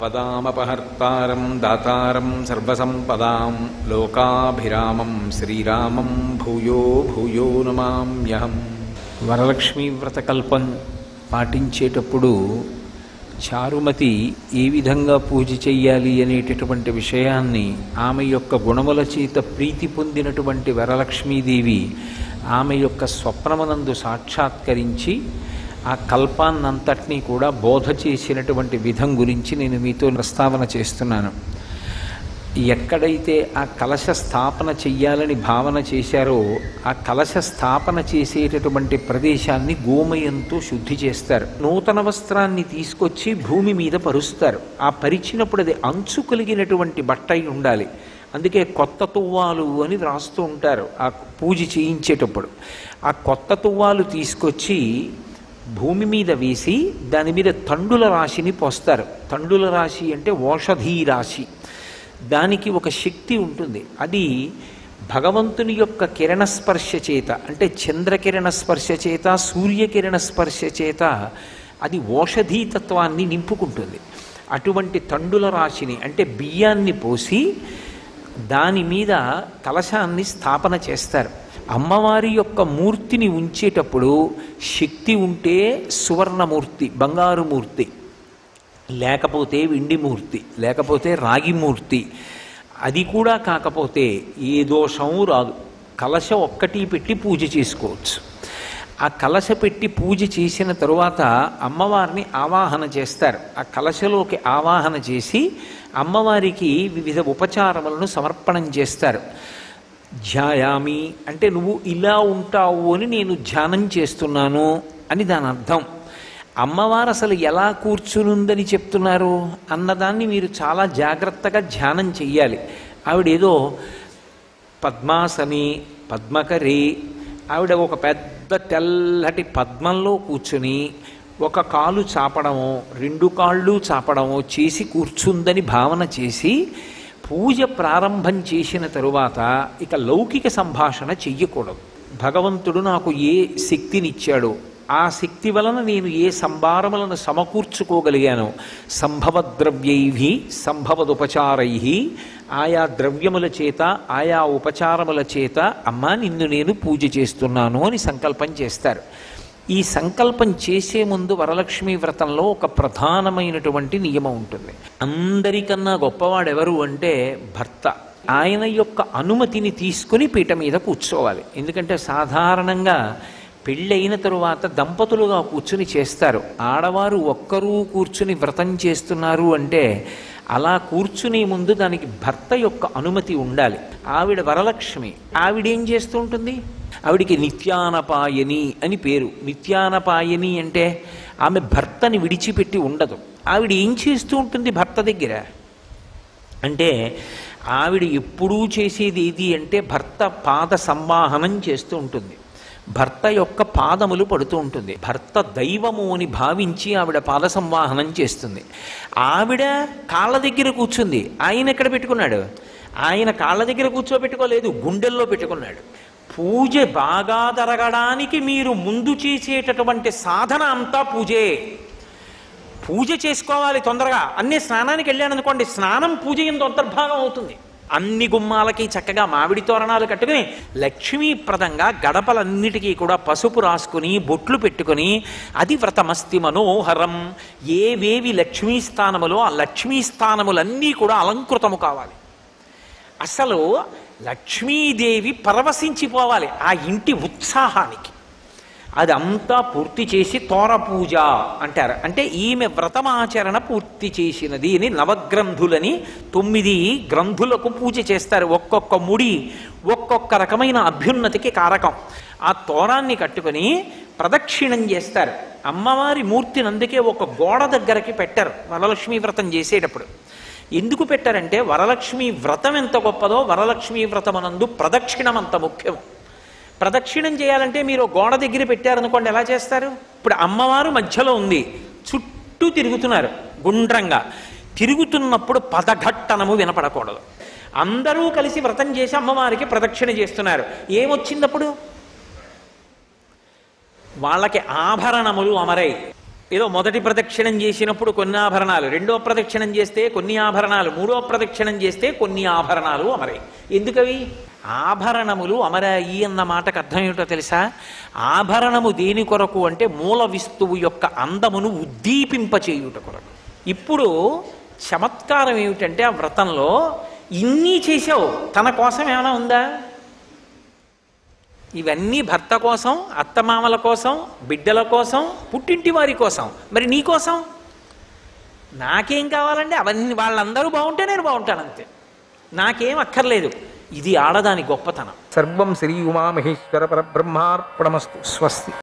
ఆపదామపహర్తారం దాతారం సర్వసంపదాం లోకాభిరామం శ్రీరామం భూయో భూయో నమామ్యహం వరలక్ష్మీ వ్రతకల్పం పాటించేటప్పుడు చారుమతి ఏ విధంగా పూజ చెయ్యాలి అనేటటువంటి విషయాన్ని ఆమె యొక్క గుణముల చేత ప్రీతి పొందినటువంటి వరలక్ష్మీదేవి ఆమె యొక్క స్వప్నమునందు సాక్షాత్కరించి ఆ కల్పాన్నంతటినీ కూడా బోధ చేసినటువంటి విధం గురించి నేను మీతో ప్రస్తావన చేస్తున్నాను ఎక్కడైతే ఆ కలశ స్థాపన చెయ్యాలని భావన చేశారో ఆ కలశ స్థాపన చేసేటటువంటి ప్రదేశాన్ని గోమయంతో శుద్ధి చేస్తారు నూతన వస్త్రాన్ని తీసుకొచ్చి భూమి మీద పరుస్తారు ఆ పరిచినప్పుడు అది అంచు కలిగినటువంటి బట్ట అయి ఉండాలి అందుకే కొత్త తువ్వాలు అని రాస్తూ ఉంటారు ఆ పూజ చేయించేటప్పుడు ఆ కొత్త తువ్వాలు తీసుకొచ్చి భూమి మీద వేసి దాని మీద తండుల రాశిని పోస్తారు తండుల రాశి అంటే ఓషధీ రాశి దానికి ఒక శక్తి ఉంటుంది అది భగవంతుని యొక్క కిరణ స్పర్శ చేత అంటే చంద్రకిరణ స్పర్శ చేత సూర్యకిరణ స్పర్శ చేత అది ఓషధీతత్వాన్ని నింపుకుంటుంది అటువంటి తండుల రాశిని అంటే బియ్యాన్ని పోసి దాని మీద కలశాన్ని స్థాపన చేస్తారు అమ్మవారి యొక్క మూర్తిని ఉంచేటప్పుడు శక్తి ఉంటే సువర్ణమూర్తి బంగారు మూర్తి లేకపోతే వెండి మూర్తి లేకపోతే రాగి మూర్తి అది కూడా కాకపోతే ఏ దోషము రాదు కలశ ఒక్కటి పెట్టి పూజ చేసుకోవచ్చు ఆ కలశ పెట్టి పూజ చేసిన తరువాత అమ్మవారిని ఆవాహన చేస్తారు ఆ కలశలోకి ఆవాహన చేసి అమ్మవారికి వివిధ ఉపచారములను సమర్పణం చేస్తారు ధ్యాయామి అంటే నువ్వు ఇలా ఉంటావు అని నేను ధ్యానం చేస్తున్నాను అని దాని అర్థం అమ్మవారు అసలు ఎలా కూర్చునుందని చెప్తున్నారు అన్నదాన్ని మీరు చాలా జాగ్రత్తగా ధ్యానం చెయ్యాలి ఆవిడేదో పద్మాసని పద్మకరి ఆవిడ ఒక పెద్ద తెల్లటి పద్మంలో కూర్చుని ఒక కాలు చాపడమో రెండు కాళ్ళు చాపడమో చేసి కూర్చుందని భావన చేసి పూజ ప్రారంభం చేసిన తరువాత ఇక లౌకిక సంభాషణ చెయ్యకూడదు భగవంతుడు నాకు ఏ శక్తినిచ్చాడో ఆ శక్తి వలన నేను ఏ సంభారములను సమకూర్చుకోగలిగానో సంభవద్రవ్యై సంభవదుపచారై ఆయా ద్రవ్యముల చేత ఆయా ఉపచారముల చేత అమ్మా నిన్ను నేను పూజ చేస్తున్నాను అని సంకల్పం చేస్తారు ఈ సంకల్పం చేసే ముందు వరలక్ష్మి వ్రతంలో ఒక ప్రధానమైనటువంటి నియమం ఉంటుంది అందరికన్నా గొప్పవాడెవరు అంటే భర్త ఆయన యొక్క అనుమతిని తీసుకుని పీట మీద కూర్చోవాలి ఎందుకంటే సాధారణంగా పెళ్ళైన తరువాత దంపతులుగా కూర్చుని చేస్తారు ఆడవారు ఒక్కరూ కూర్చుని వ్రతం చేస్తున్నారు అంటే అలా కూర్చునే ముందు దానికి భర్త యొక్క అనుమతి ఉండాలి ఆవిడ వరలక్ష్మి ఆవిడేం చేస్తూ ఉంటుంది ఆవిడికి నిత్యానపాయని అని పేరు నిత్యానపాయని అంటే ఆమె భర్తని విడిచిపెట్టి ఉండదు ఆవిడ ఏం చేస్తూ ఉంటుంది భర్త దగ్గర అంటే ఆవిడ ఎప్పుడూ చేసేది ఏది అంటే భర్త పాద సంవాహనం చేస్తూ ఉంటుంది భర్త యొక్క పాదములు పడుతూ ఉంటుంది భర్త దైవము అని భావించి ఆవిడ పాద సంవాహనం చేస్తుంది ఆవిడ కాళ్ళ దగ్గర కూర్చుంది ఆయన ఎక్కడ పెట్టుకున్నాడు ఆయన కాళ్ళ దగ్గర కూర్చోబెట్టుకోలేదు గుండెల్లో పెట్టుకున్నాడు పూజ బాగా జరగడానికి మీరు ముందు చేసేటటువంటి సాధన అంతా పూజే పూజ చేసుకోవాలి తొందరగా అన్ని స్నానానికి వెళ్ళాను అనుకోండి స్నానం పూజ ఎందు అంతర్భాగం అవుతుంది అన్ని గుమ్మాలకి చక్కగా మామిడి తోరణాలు కట్టుకుని లక్ష్మీప్రదంగా గడపలన్నిటికీ కూడా పసుపు రాసుకుని బొట్లు పెట్టుకుని అది వ్రతమస్తి మనోహరం ఏవేవి లక్ష్మీ స్థానములో ఆ లక్ష్మీ స్థానములన్నీ కూడా అలంకృతము కావాలి అసలు లక్ష్మీదేవి పరవశించిపోవాలి ఆ ఇంటి ఉత్సాహానికి అదంతా పూర్తి చేసి తోర పూజ అంటారు అంటే ఈమె వ్రతమాచరణ పూర్తి చేసినది అని నవగ్రంథులని తొమ్మిది గ్రంథులకు పూజ చేస్తారు ఒక్కొక్క ముడి ఒక్కొక్క రకమైన అభ్యున్నతికి కారకం ఆ తోరాన్ని కట్టుకొని ప్రదక్షిణం చేస్తారు అమ్మవారి మూర్తిని అందుకే ఒక గోడ దగ్గరకి పెట్టారు వరలక్ష్మీ వ్రతం చేసేటప్పుడు ఎందుకు పెట్టారంటే వరలక్ష్మి వ్రతం ఎంత గొప్పదో వరలక్ష్మి వ్రతమనందు ప్రదక్షిణం అంత ముఖ్యం ప్రదక్షిణం చేయాలంటే మీరు గోడ దగ్గర పెట్టారనుకోండి ఎలా చేస్తారు ఇప్పుడు అమ్మవారు మధ్యలో ఉంది చుట్టూ తిరుగుతున్నారు గుండ్రంగా తిరుగుతున్నప్పుడు పదఘట్టనము వినపడకూడదు అందరూ కలిసి వ్రతం చేసి అమ్మవారికి ప్రదక్షిణ చేస్తున్నారు ఏమొచ్చిందప్పుడు వాళ్ళకి ఆభరణములు అమరై ఏదో మొదటి ప్రదక్షిణం చేసినప్పుడు కొన్ని ఆభరణాలు రెండో ప్రదక్షిణం చేస్తే కొన్ని ఆభరణాలు మూడో ప్రదక్షిణం చేస్తే కొన్ని ఆభరణాలు అమరాయి ఎందుకవి ఆభరణములు అమరాయి అన్న మాటకు అర్థం ఏమిటో తెలుసా ఆభరణము దేని కొరకు అంటే మూల విస్తువు యొక్క అందమును ఉద్దీపింపచేయుట కొరకు ఇప్పుడు చమత్కారం ఏమిటంటే ఆ వ్రతంలో ఇన్ని చేసావు తన కోసం ఏమైనా ఉందా ఇవన్నీ భర్త కోసం అత్తమామల కోసం బిడ్డల కోసం పుట్టింటి వారి కోసం మరి నీ కోసం నాకేం కావాలంటే అవన్నీ వాళ్ళందరూ బాగుంటే నేను బాగుంటాను అంతే నాకేం అక్కర్లేదు ఇది ఆడదాని గొప్పతనం సర్వం శ్రీ ఉమామహేశ్వర పరబ్రహ్మార్పణమస్తు స్వస్తి